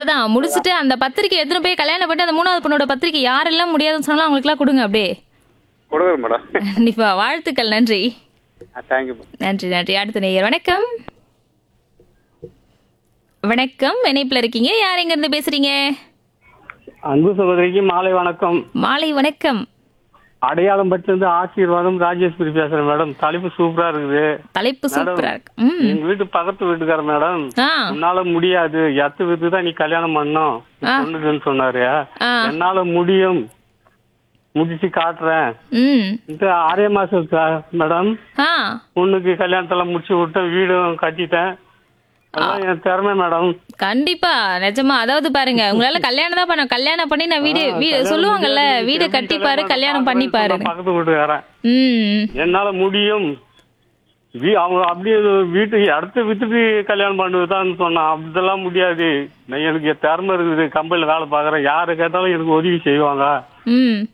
அதான் முடிச்சுட்டு அந்த பத்திரிக்கை எடுத்துட்டு போய் கல்யாணம் பண்ணி அந்த மூணாவது பொண்ணோட பத்திரிக்கை யாரெல்லாம் முடியாதுன்னு சொன்னாலும் அவங்களுக்குலாம் கொடுங்க அப்படியே கொடுக்குறேன் மேடம் கண்டிப்பா வாழ்த்துக்கள் நன்றி தேங்க்யூ நன்றி நன்றி அடுத்த நேயர் வணக்கம் வணக்கம் இணைப்புல இருக்கீங்க யார் எங்க இருந்து பேசுறீங்க அன்பு சகோதரிக்கு மாலை வணக்கம் மாலை வணக்கம் அடையாளம் பட்டிலிருந்து ஆசீர்வாதம் ராஜேஸ்வரி பேசுறேன் மேடம் தலைப்பு சூப்பரா இருக்குது தலைப்பு சூப்பரா இருக்கு ம் எங்க வீட்டு பக்கத்து வீட்டுக்கார மேடம் ஆ உன்னால முடியாது எத்து வீட்டு தான் நீ கல்யாணம் பண்ணணும் ஆ. பொண்ணுக்குன்னு சொன்னாரு ஆ என்னால முடியும் முடிச்சு காட்டுறேன் ம் இந்த ஆறே மாசம் கா- மேடம் ஆ பொண்ணுக்கு கல்யாணத்தெல்லாம் முடிச்சு விட்டேன் வீடும் கட்டிட்டேன் அதான் என் திறமை மேடம் கண்டிப்பா நிஜமா அதாவது பாருங்க உங்களால கல்யாணம் தான் பண்ண கல்யாணம் பண்ணி நான் வீடு வீடு சொல்லுவாங்கல்ல வீடு கட்டிப்பாரு கல்யாணம் பண்ணிப்பாரு பக்கத்து வீட்டுக்காரன் ம் என்னால முடியும் வீ அவங்க அப்படியே வீட்டுக்கு இடத்த வித்துட்டு கல்யாணம் பண்ணுவதுதான் சொன்னான் அப்படிதெல்லாம் முடியாது நான் எனக்கு திறமை இருக்குது கம்பெனில வேலை பார்க்குறேன் யாரை கேட்டாலும் எனக்கு உதவி செய்வாங்க ம்